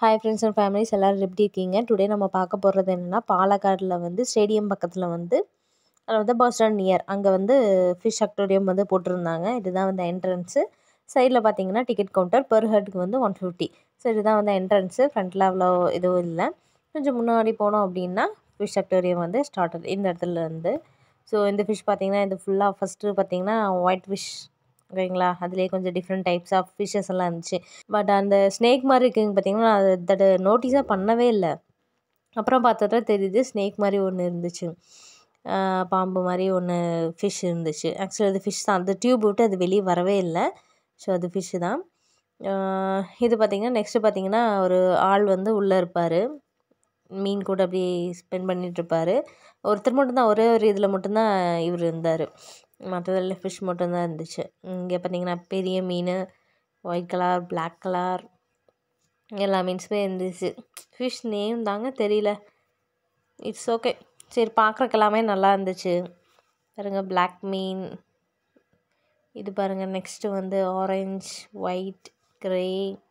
hi friends and families எல்லோரும் எப்படி இருக்கீங்க டுடே நம்ம பார்க்க போகிறது என்னென்னா பாலக்காடில் வந்து ஸ்டேடியம் பக்கத்தில் வந்து அதாவது பஸ் ஸ்டாண்ட் நியர் அங்கே வந்து ஃபிஷ் அக்வேரியம் வந்து போட்டிருந்தாங்க இதுதான் வந்து என்ட்ரன்ஸு சைடில் பார்த்தீங்கன்னா டிக்கெட் கவுண்டர் பெர் ஹெட்டுக்கு வந்து ஒன் ஃபிஃப்டி ஸோ இதுதான் வந்து என்ட்ரன்ஸு ஃப்ரண்ட்டில் அவ்வளோ இதுவும் இல்லை கொஞ்சம் முன்னாடி போனோம் அப்படின்னா ஃபிஷ் அக்வேரியம் வந்து ஸ்டார்டட் இந்த இடத்துல இருந்து ஸோ இந்த ஃபிஷ் பார்த்தீங்கன்னா இது ஃபுல்லாக ஃபஸ்ட்டு பார்த்தீங்கன்னா ஒயிட் ஃபிஷ் ஓகேங்களா அதுலேயே கொஞ்சம் டிஃப்ரெண்ட் டைப்ஸ் ஆஃப் ஃபிஷ்ஷஸ் எல்லாம் இருந்துச்சு பட் அந்த ஸ்னேக் மாதிரி இருக்குங்க பார்த்தீங்கன்னா அது தட் நோட்டீஸாக பண்ணவே இல்லை அப்புறம் பார்த்தா தெரியுது ஸ்னேக் மாதிரி ஒன்று இருந்துச்சு பாம்பு மாதிரி ஒன்று ஃபிஷ் இருந்துச்சு ஆக்சுவலி அது ஃபிஷ் தான் அந்த டியூப் விட்டு அது வெளியே வரவே இல்லை ஸோ அது ஃபிஷ்ஷு தான் இது பார்த்திங்கன்னா நெக்ஸ்ட்டு பார்த்திங்கன்னா ஒரு ஆள் வந்து உள்ளே இருப்பார் மீன் கூட அப்படியே ஸ்பெண்ட் பண்ணிகிட்ருப்பார் ஒருத்தர் மட்டும்தான் ஒரே ஒரு இதில் மட்டும்தான் இவர் இருந்தார் மற்றதில் ஃபிஷ் மட்டும்தான் இருந்துச்சு இங்கே பார்த்திங்கன்னா பெரிய மீன் ஒயிட் கலர் பிளாக் கலர் எல்லா மீன்ஸுமே இருந்துச்சு ஃபிஷ் நேம் தாங்க தெரியல இட்ஸ் ஓகே சரி பார்க்குறக்கு எல்லாமே நல்லா இருந்துச்சு பாருங்கள் பிளாக் மீன் இது பாருங்கள் நெக்ஸ்ட்டு வந்து ஆரஞ்ச் ஒயிட் க்ரே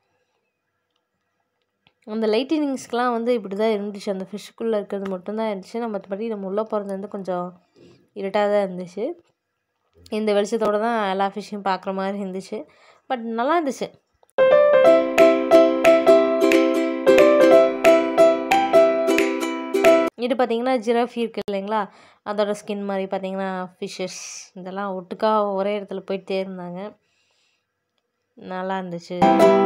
அந்த லைட்டினிங்ஸ்க்கெலாம் வந்து இப்படி தான் இருந்துச்சு அந்த ஃபிஷ்ஷுக்குள்ளே இருக்கிறது மட்டும்தான் இருந்துச்சு நம்ம மற்றபடி நம்ம உள்ளே போகிறது வந்து கொஞ்சம் இருட்டாக தான் இருந்துச்சு இந்த வெளிச்சத்தோடு தான் எல்லா ஃபிஷ்ஷையும் பார்க்குற மாதிரி இருந்துச்சு பட் நல்லா இருந்துச்சு இது பார்த்திங்கன்னா ஜிராஃபி இருக்குது இல்லைங்களா அதோட ஸ்கின் மாதிரி பார்த்திங்கன்னா ஃபிஷ்ஷஸ் இதெல்லாம் ஒட்டுக்கா ஒரே இடத்துல போயிட்டே இருந்தாங்க நல்லா இருந்துச்சு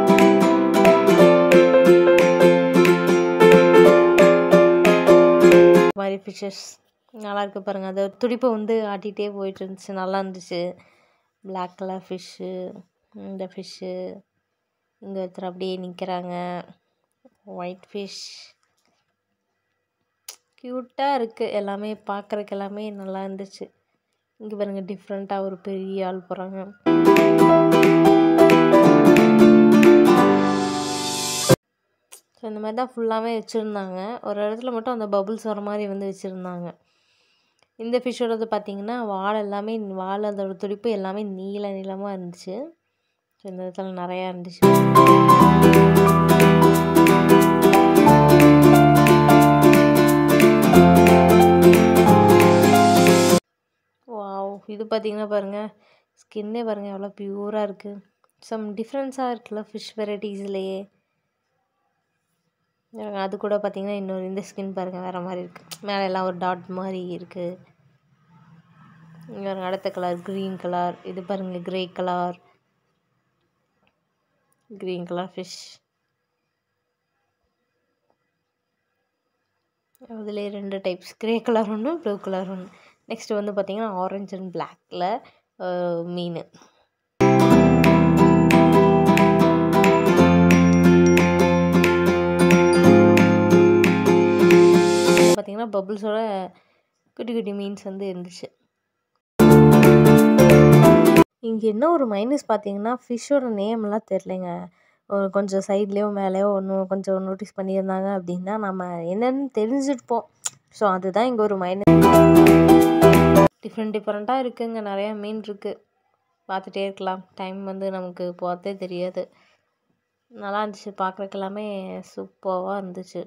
மாதிரி ஃபிஷ்ஷஸ் நல்லா இருக்குது பாருங்கள் அது துடிப்பை வந்து ஆட்டிகிட்டே போயிட்டு இருந்துச்சு நல்லா இருந்துச்சு பிளாக் கலர் ஃபிஷ்ஷு இந்த ஃபிஷ்ஷு இங்கே ஒருத்தர் அப்படியே நிற்கிறாங்க ஒயிட் ஃபிஷ் க்யூட்டாக இருக்குது எல்லாமே பார்க்குறக்கு எல்லாமே நல்லா இருந்துச்சு இங்கே பாருங்கள் டிஃப்ரெண்ட்டாக ஒரு பெரிய ஆள் போகிறாங்க ஸோ இந்த மாதிரி தான் ஃபுல்லாகவே வச்சுருந்தாங்க ஒரு இடத்துல மட்டும் அந்த பபுள்ஸ் வர மாதிரி வந்து வச்சுருந்தாங்க இந்த ஃபிஷ்ஷோடது பார்த்திங்கன்னா வால் எல்லாமே வால் அதோட துடிப்பு எல்லாமே நீள நீளமாக இருந்துச்சு ஸோ இந்த இடத்துல நிறையா இருந்துச்சு வாவ் இது பார்த்திங்கன்னா பாருங்கள் ஸ்கின்னே பாருங்கள் எவ்வளோ ப்யூராக இருக்குது சம் டிஃப்ரென்ஸாக இருக்குல்ல ஃபிஷ் வெரைட்டிஸ்லேயே அது கூட பார்த்திங்கன்னா இன்னொரு இந்த ஸ்கின் பாருங்கள் வேறு மாதிரி இருக்குது மேலே எல்லாம் ஒரு டாட் மாதிரி இருக்குது இங்கே அடுத்த கலர் க்ரீன் கலர் இது பாருங்கள் grey colour green colour fish அதுலேயே ரெண்டு டைப்ஸ் க்ரே கலர் ஒன்று ப்ளூ கலர் ஒன்று நெக்ஸ்ட்டு வந்து பார்த்திங்கன்னா ஆரஞ்ச் அண்ட் பிளாக்கில் மீன் பார்த்திங்கன்னா பபுள்ஸோட குட்டி குட்டி மீன்ஸ் வந்து இருந்துச்சு இங்கே என்ன ஒரு மைனஸ் பார்த்தீங்கன்னா ஃபிஷ்ஷோட நேம்லாம் தெரிலங்க கொஞ்சம் சைட்லேயோ மேலேயோ ஒன்று கொஞ்சம் நோட்டீஸ் பண்ணியிருந்தாங்க அப்படின்னா நம்ம என்னென்னு தெரிஞ்சுருப்போம் ஸோ அதுதான் இங்கே ஒரு மைனஸ் டிஃப்ரெண்ட் டிஃப்ரெண்ட்டாக இருக்குங்க நிறையா மீன் இருக்குது பார்த்துட்டே இருக்கலாம் டைம் வந்து நமக்கு போகிறதே தெரியாது நல்லா இருந்துச்சு பார்க்குறக்கு எல்லாமே சூப்பராக இருந்துச்சு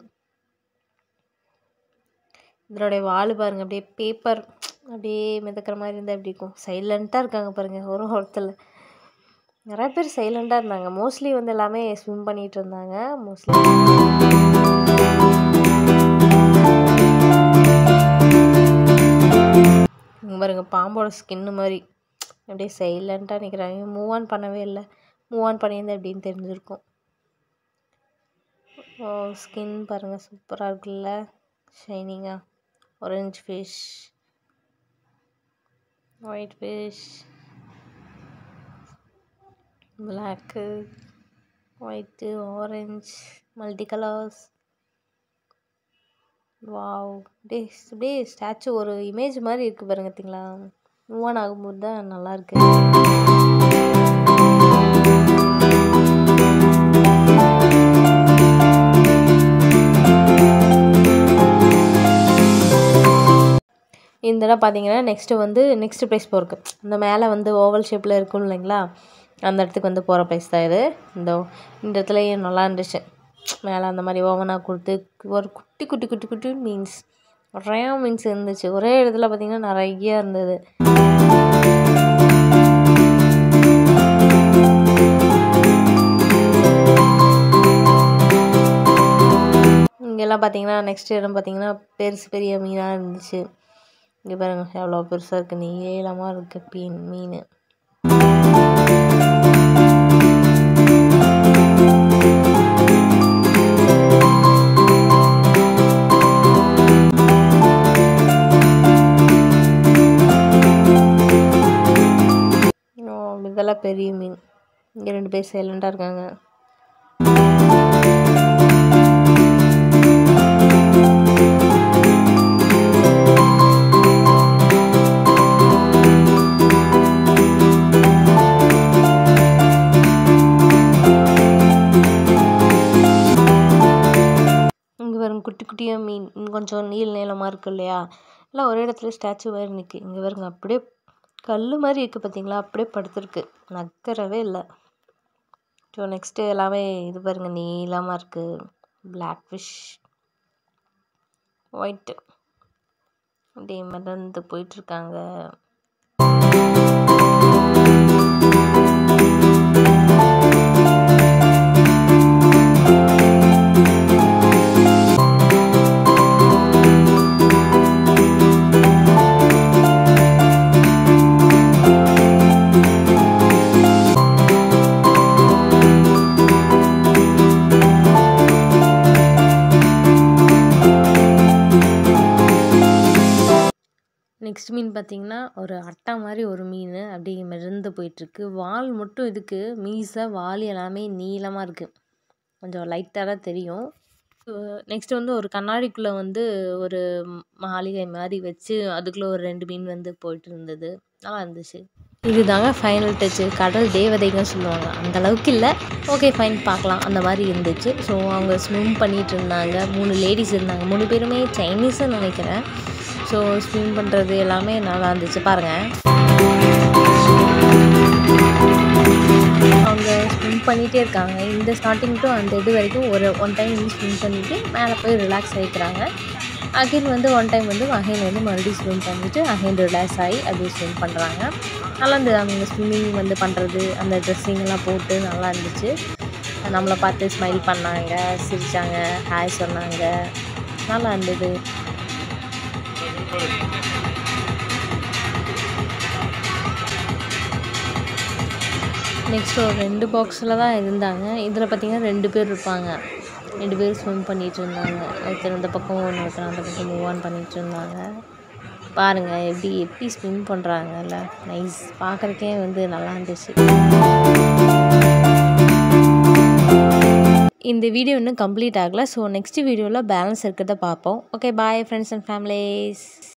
இதனுடைய வால் பாருங்கள் அப்படியே பேப்பர் அப்படியே மிதக்கிற மாதிரி இருந்தால் எப்படி இருக்கும் சைலண்ட்டாக இருக்காங்க பாருங்கள் ஒரு ஒருத்தர் நிறைய பேர் சைலண்ட்டாக இருந்தாங்க மோஸ்ட்லி வந்து எல்லாமே ஸ்விம் பண்ணிகிட்டு இருந்தாங்க மோஸ்ட்லி பாருங்க பாம்போட ஸ்கின்னு மாதிரி அப்படியே சைலண்ட்டாக நிற்கிறாங்க மூவ் ஆன் பண்ணவே இல்லை மூவ் ஆன் பண்ணியிருந்தேன் அப்படின்னு தெரிஞ்சிருக்கும் ஓ ஸ்கின் பாருங்கள் சூப்பராக இருக்குல்ல ஷைனிங்காக orange fish white fish black white orange multicolors wow அப்படியே அப்படியே ஸ்டாச்சு ஒரு இமேஜ் மாதிரி இருக்குது பாருங்க பார்த்தீங்களா மூவ் ஆன் ஆகும்போது தான் நல்லாயிருக்கு இந்த இடம் பார்த்தீங்கன்னா நெக்ஸ்ட்டு வந்து நெக்ஸ்ட் ப்ளேஸ் போகிறக்கு இந்த மேலே வந்து ஓவல் ஷேப்பில் இருக்கும் இல்லைங்களா அந்த இடத்துக்கு வந்து போகிற ப்ளேஸ் தான் இது இந்த இந்த இடத்துலையும் நல்லா இருந்துச்சு மேலே அந்த மாதிரி ஓவனாக கொடுத்து ஒரு குட்டி குட்டி குட்டி குட்டி மீன்ஸ் நிறையா மீன்ஸ் இருந்துச்சு ஒரே இடத்துல பார்த்திங்கன்னா நிறைய இருந்தது இங்கெல்லாம் பார்த்தீங்கன்னா நெக்ஸ்ட் இடம் பார்த்தீங்கன்னா பெருசு பெரிய மீனாக இருந்துச்சு இங்கே பாருங்க எவ்வளோ பெருசாக இருக்குது நீளமாக இருக்குது மீன் மீன் ஓ, இதெல்லாம் பெரிய மீன் இங்கே ரெண்டு பேர் சைலண்டாக இருக்காங்க இங்கே பாருங்க குட்டி குட்டியாக மீன் இன்னும் கொஞ்சம் நீள நீளமாக இருக்கு இல்லையா எல்லாம் ஒரே இடத்துல ஸ்டாச்சு மாதிரி நிற்கு இங்கே பாருங்க அப்படியே கல் மாதிரி இருக்குது பார்த்தீங்களா அப்படியே படுத்துருக்கு நக்கறவே இல்லை ஸோ நெக்ஸ்ட்டு எல்லாமே இது பாருங்க நீளமாக இருக்குது பிளாக் ஃபிஷ் ஒயிட்டு அப்படியே மிதந்து போயிட்டுருக்காங்க நெக்ஸ்ட் மீன் பார்த்தீங்கன்னா ஒரு அட்டை மாதிரி ஒரு மீன் அப்படியே மிதந்து போயிட்டுருக்கு வால் மட்டும் இதுக்கு மீசை வால் எல்லாமே நீளமாக இருக்குது கொஞ்சம் லைட்டாக தான் தெரியும் நெக்ஸ்ட் வந்து ஒரு கண்ணாடிக்குள்ளே வந்து ஒரு மாளிகை மாதிரி வச்சு அதுக்குள்ளே ஒரு ரெண்டு மீன் வந்து போயிட்டு இருந்தது நல்லா இருந்துச்சு இதுதாங்க ஃபைனல் டச்சு கடல் தேவதைங்கன்னு சொல்லுவாங்க அந்த அளவுக்கு இல்லை ஓகே ஃபைன் பார்க்கலாம் அந்த மாதிரி இருந்துச்சு ஸோ அவங்க ஸ்விம் பண்ணிட்டு இருந்தாங்க மூணு லேடிஸ் இருந்தாங்க மூணு பேருமே சைனீஸ்ன்னு நினைக்கிறேன் ஸோ ஸ்விம் பண்ணுறது எல்லாமே நல்லா இருந்துச்சு பாருங்கள் அவங்க ஸ்விம் பண்ணிகிட்டே இருக்காங்க இந்த ஸ்டார்டிங் டு அந்த இது வரைக்கும் ஒரு ஒன் டைம் வந்து ஸ்விம் பண்ணிவிட்டு மேலே போய் ரிலாக்ஸ் ஆகிக்கிறாங்க அகைன் வந்து ஒன் டைம் வந்து அகைன் வந்து மறுபடியும் ஸ்விம் பண்ணிவிட்டு அகைன் ரிலாக்ஸ் ஆகி அப்படியே ஸ்விம் பண்ணுறாங்க நல்லா இருந்தது அவங்க ஸ்விம்மிங் வந்து பண்ணுறது அந்த ட்ரெஸ்ஸிங்லாம் போட்டு நல்லா இருந்துச்சு நம்மளை பார்த்து ஸ்மைல் பண்ணாங்க சிரித்தாங்க ஹாய் சொன்னாங்க நல்லா இருந்தது நெக்ஸ்ட் ஒரு ரெண்டு பாக்ஸில் தான் இருந்தாங்க இதில் பார்த்தீங்கன்னா ரெண்டு பேர் இருப்பாங்க ரெண்டு பேர் ஸ்விம் பண்ணிகிட்டு இருந்தாங்க ஒருத்தர் இந்த பக்கம் ஒருத்தர் அந்த பக்கம் மூவ் ஆன் பண்ணிகிட்டு இருந்தாங்க பாருங்கள் எப்படி எப்படி ஸ்விம் பண்ணுறாங்கல்ல நைஸ் பார்க்குறக்கே வந்து நல்லா இருந்துச்சு இந்த வீடியோ இன்னும் கம்ப்ளீட் ஆகலை ஸோ நெக்ஸ்ட் வீடியோவில் பேலன்ஸ் இருக்கிறத பார்ப்போம் okay bye friends and families